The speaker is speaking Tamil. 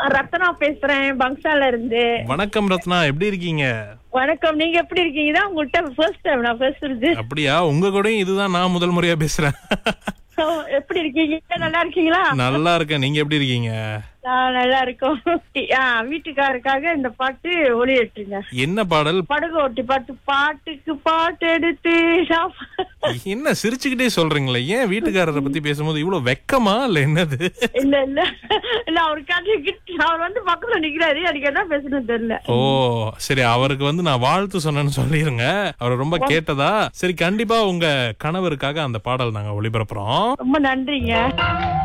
ரத்னா பேசுறேன் பங்சால இருந்து வணக்கம் ரத்னா எப்படி இருக்கீங்க வணக்கம் நீங்க எப்படி இருக்கீங்க தான் உங்கள்கிட்ட ஃபர்ஸ்ட் டைம் நான் பேசுறது அப்படியா உங்க கூடயும் இதுதான் நான் முதல் முறையா பேசுறேன் So, எப்படி இருக்கீங்க நல்லா இருக்கீங்களா நல்லா இருக்கேன் நீங்க எப்படி இருக்கீங்க நான் நல்லா இருக்கோம் ஆ, வீட்டுக்காரருக்காக இந்த பாட்டு ஒளியிட்டுருங்க என்ன பாடல் படகு ஓட்டி பாட்டு பாட்டுக்கு பாட்டு எடுத்து நான் என்ன சிரிச்சுக்கிட்டே சொல்றீங்களே ஏன் வீட்டுக்காரரை பத்தி பேசும்போது இவ்வளவு வெக்கமா இல்ல என்னது இல்ல இல்ல இல்ல அவருக்காக கிட்ட அவர் வந்து பக்கத்துல நிக்கிறாரு எனக்கு என்ன பேசணும் தெரியல ஓ சரி அவருக்கு வந்து நான் வாழ்த்து சொன்னேன்னு சொல்லிருங்க அவர் ரொம்ப கேட்டதா சரி கண்டிப்பா உங்க கணவருக்காக அந்த பாடல் நாங்க ஒளிபரப்புறோம் ரொம்ப நன்றிங்க